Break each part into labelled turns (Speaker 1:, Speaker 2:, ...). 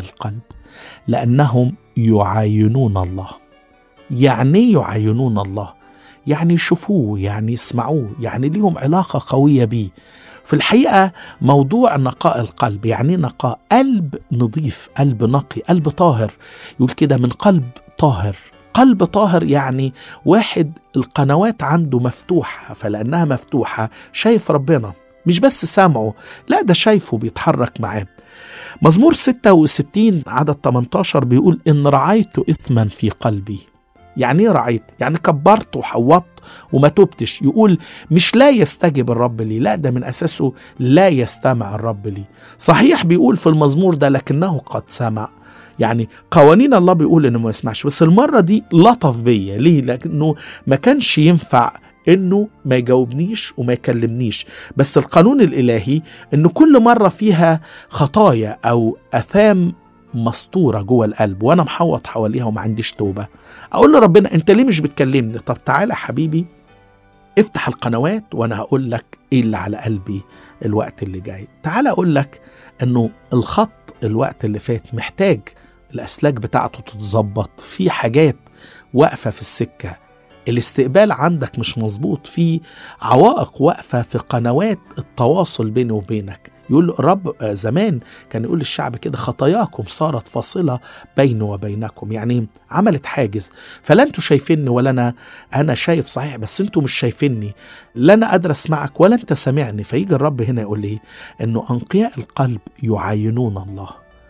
Speaker 1: القلب لأنهم يعاينون الله يعني إيه يعاينون الله يعني يشوفوه يعني يسمعوه يعني ليهم علاقة قوية بيه في الحقيقة موضوع نقاء القلب يعني نقاء قلب نظيف قلب نقي قلب طاهر يقول كده من قلب طاهر قلب طاهر يعني واحد القنوات عنده مفتوحة فلأنها مفتوحة شايف ربنا مش بس سامعه لا ده شايفه بيتحرك معاه مزمور 66 عدد 18 بيقول إن رعيت إثما في قلبي يعني ايه رعيت؟ يعني كبرت وحوطت وما تبتش يقول مش لا يستجب الرب لي لا ده من أساسه لا يستمع الرب لي صحيح بيقول في المزمور ده لكنه قد سمع يعني قوانين الله بيقول انه ما يسمعش بس المره دي لطف بيا ليه لانه ما كانش ينفع انه ما يجاوبنيش وما يكلمنيش بس القانون الالهي انه كل مره فيها خطايا او اثام مسطوره جوه القلب وانا محوط حواليها وما عنديش توبه اقول لربنا انت ليه مش بتكلمني طب تعالى حبيبي افتح القنوات وانا هقول لك ايه اللي على قلبي الوقت اللي جاي تعالى اقول لك انه الخط الوقت اللي فات محتاج الاسلاك بتاعته تتظبط في حاجات واقفه في السكه الاستقبال عندك مش مظبوط في عوائق واقفه في قنوات التواصل بيني وبينك يقول رب زمان كان يقول للشعب كده خطاياكم صارت فاصلة بيني وبينكم يعني عملت حاجز فلا انتوا شايفيني ولا انا انا شايف صحيح بس انتوا مش شايفيني لا انا قادر اسمعك ولا انت سامعني فيجي الرب هنا يقول لي انه انقياء القلب يعاينون الله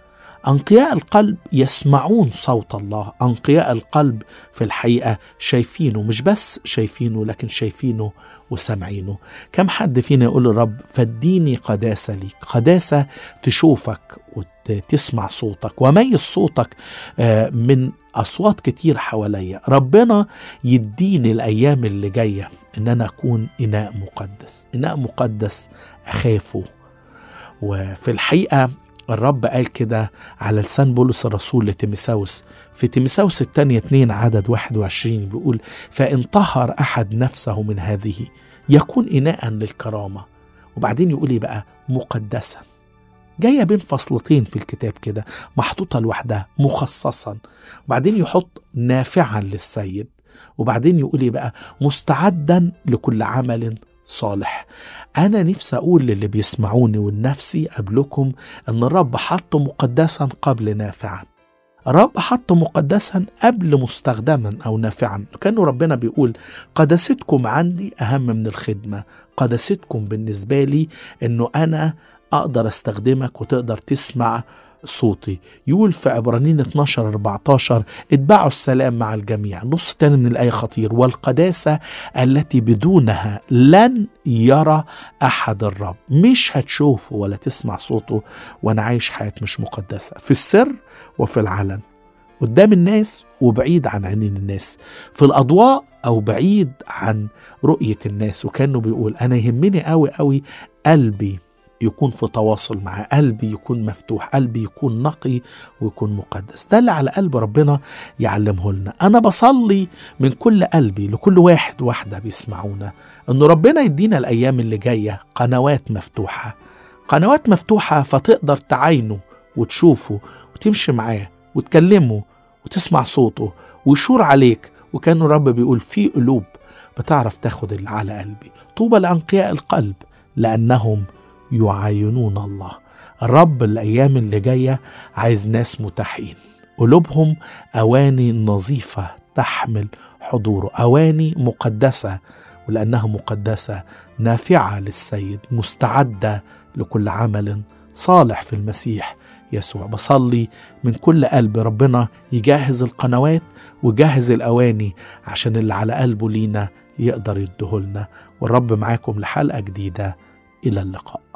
Speaker 1: أنقياء القلب يسمعون صوت الله أنقياء القلب في الحقيقة شايفينه مش بس شايفينه لكن شايفينه وسامعينه كم حد فينا يقول للرب فاديني قداسة ليك قداسة تشوفك وتسمع صوتك وميز صوتك من أصوات كتير حواليا ربنا يديني الأيام اللي جاية إن أنا أكون إناء مقدس إناء مقدس أخافه وفي الحقيقة الرب قال كده على لسان بولس الرسول لتيمساوس في تيمساوس الثانية 2 عدد 21 بيقول فإن طهر أحد نفسه من هذه يكون إناء للكرامة وبعدين يقول إيه بقى مقدسا جاية بين فصلتين في الكتاب كده محطوطة لوحدها مخصصا وبعدين يحط نافعا للسيد وبعدين يقول إيه بقى مستعدا لكل عمل صالح أنا نفسي أقول للي بيسمعوني والنفسي قبلكم أن الرب حط مقدسا قبل نافعا الرب حط مقدسا قبل مستخدما أو نافعا كانوا ربنا بيقول قداستكم عندي أهم من الخدمة قداستكم بالنسبة لي أنه أنا أقدر أستخدمك وتقدر تسمع صوتي يقول في عبرانيين 12 14 اتبعوا السلام مع الجميع نص تاني من الآية خطير والقداسة التي بدونها لن يرى أحد الرب مش هتشوفه ولا تسمع صوته وأنا عايش حياة مش مقدسة في السر وفي العلن قدام الناس وبعيد عن عينين الناس في الأضواء أو بعيد عن رؤية الناس وكانه بيقول أنا يهمني قوي قوي قلبي يكون في تواصل مع قلبي يكون مفتوح قلبي يكون نقي ويكون مقدس ده اللي على قلب ربنا يعلمه لنا أنا بصلي من كل قلبي لكل واحد واحدة بيسمعونا أن ربنا يدينا الأيام اللي جاية قنوات مفتوحة قنوات مفتوحة فتقدر تعاينه وتشوفه وتمشي معاه وتكلمه وتسمع صوته ويشور عليك وكان الرب بيقول في قلوب بتعرف تاخد اللي على قلبي طوبى لأنقياء القلب لأنهم يعاينون الله الرب الأيام اللي جاية عايز ناس متاحين قلوبهم أواني نظيفة تحمل حضوره أواني مقدسة ولأنها مقدسة نافعة للسيد مستعدة لكل عمل صالح في المسيح يسوع بصلي من كل قلب ربنا يجهز القنوات ويجهز الأواني عشان اللي على قلبه لينا يقدر يدهولنا والرب معاكم لحلقة جديدة إلى اللقاء